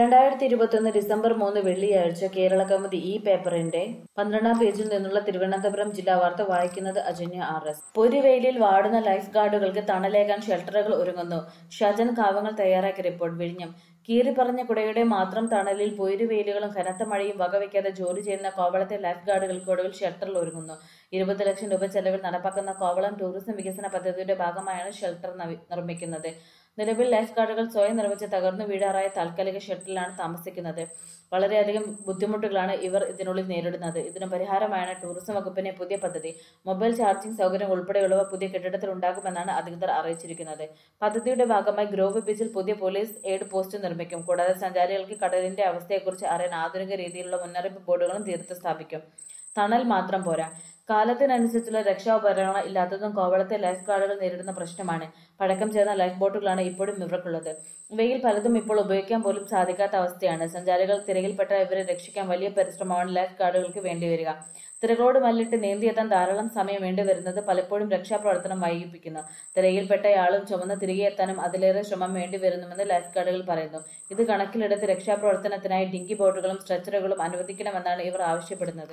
രണ്ടായിരത്തി ഇരുപത്തൊന്ന് ഡിസംബർ മൂന്ന് വെള്ളിയാഴ്ച കേരള കൗമുദി ഈ പേപ്പറിന്റെ പന്ത്രണ്ടാം പേജിൽ നിന്നുള്ള തിരുവനന്തപുരം ജില്ലാ വാർത്ത വായിക്കുന്നത് അജന്യ ആർ എസ് പൊരുവെയിലിൽ വാടുന്ന ലൈഫ് ഗാർഡുകൾക്ക് തണലേകാൻ ഷെൽട്ടറുകൾ ഒരുങ്ങുന്നു ഷജൻ കാവങ്ങൾ തയ്യാറാക്കിയ റിപ്പോർട്ട് വിഴിഞ്ഞം കീറിപ്പറഞ്ഞ കുടയുടെ മാത്രം തണലിൽ പൊരുവെയിലുകളും കനത്ത മഴയും വകവയ്ക്കാതെ ജോലി ചെയ്യുന്ന കോവളത്തെ ലൈഫ് ഗാർഡുകൾക്ക് ഒടുവിൽ ഷെൽട്ടറിൽ ഒരുങ്ങുന്നു ഇരുപത് ലക്ഷം രൂപ ചെലവിൽ നടപ്പാക്കുന്ന കോവളം ടൂറിസം വികസന പദ്ധതിയുടെ ഭാഗമായാണ് ഷെൽട്ടർ നവി- നിർമ്മിക്കുന്നത് നിലവിൽ ലൈഫ് ഗാർഡുകൾ സ്വയം നിർമ്മിച്ച് തകർന്നു വീഴാറായ താൽക്കാലിക ഷെൽട്ടറിലാണ് താമസിക്കുന്നത് വളരെയധികം ബുദ്ധിമുട്ടുകളാണ് ഇവർ ഇതിനുള്ളിൽ നേരിടുന്നത് ഇതിന് പരിഹാരമായാണ് ടൂറിസം വകുപ്പിന്റെ പുതിയ പദ്ധതി മൊബൈൽ ചാർജിംഗ് സൗകര്യം ഉൾപ്പെടെയുള്ളവ പുതിയ കെട്ടിടത്തിൽ ഉണ്ടാകുമെന്നാണ് അധികൃതർ അറിയിച്ചിരിക്കുന്നത് പദ്ധതിയുടെ ഭാഗമായി ഗ്രോവ് ബീച്ചിൽ പുതിയ പോലീസ് എയ്ഡ് പോസ്റ്റ് നിർമ്മിക്കും കൂടാതെ സഞ്ചാരികൾക്ക് കടലിന്റെ അവസ്ഥയെക്കുറിച്ച് അറിയാൻ ആധുനിക രീതിയിലുള്ള മുന്നറിയിപ്പ് ബോർഡുകളും തീർത്ത് സ്ഥാപിക്കും തണൽ മാത്രം പോരാ കാലത്തിനനുസരിച്ചുള്ള രക്ഷാോപകരണങ്ങൾ ഇല്ലാത്തതും കോവളത്തെ ലൈഫ് ഗാർഡുകൾ നേരിടുന്ന പ്രശ്നമാണ് പഴക്കം ചേർന്ന ലൈഫ് ബോട്ടുകളാണ് ഇപ്പോഴും ഇവർക്കുള്ളത് ഇവയിൽ പലതും ഇപ്പോൾ ഉപയോഗിക്കാൻ പോലും സാധിക്കാത്ത അവസ്ഥയാണ് സഞ്ചാരികൾ തിരകിൽപ്പെട്ട ഇവരെ രക്ഷിക്കാൻ വലിയ പരിശ്രമമാണ് ലൈഫ് ഗാർഡുകൾക്ക് വേണ്ടിവരിക തിരകളോട് മല്ലിട്ട് നീന്തിയെത്താൻ ധാരാളം സമയം വേണ്ടി വരുന്നത് പലപ്പോഴും രക്ഷാപ്രവർത്തനം വൈകിപ്പിക്കുന്നു തിരയിൽപ്പെട്ടയാളും ചുമന്ന് തിരികെ എത്താനും അതിലേറെ ശ്രമം വേണ്ടി വരുന്നുവെന്ന് ലൈഫ് ഗാർഡുകൾ പറയുന്നു ഇത് കണക്കിലെടുത്ത് രക്ഷാപ്രവർത്തനത്തിനായി ഡിങ്കി ബോട്ടുകളും സ്ട്രെച്ചറുകളും അനുവദിക്കണമെന്നാണ് ഇവർ ആവശ്യപ്പെടുന്നത്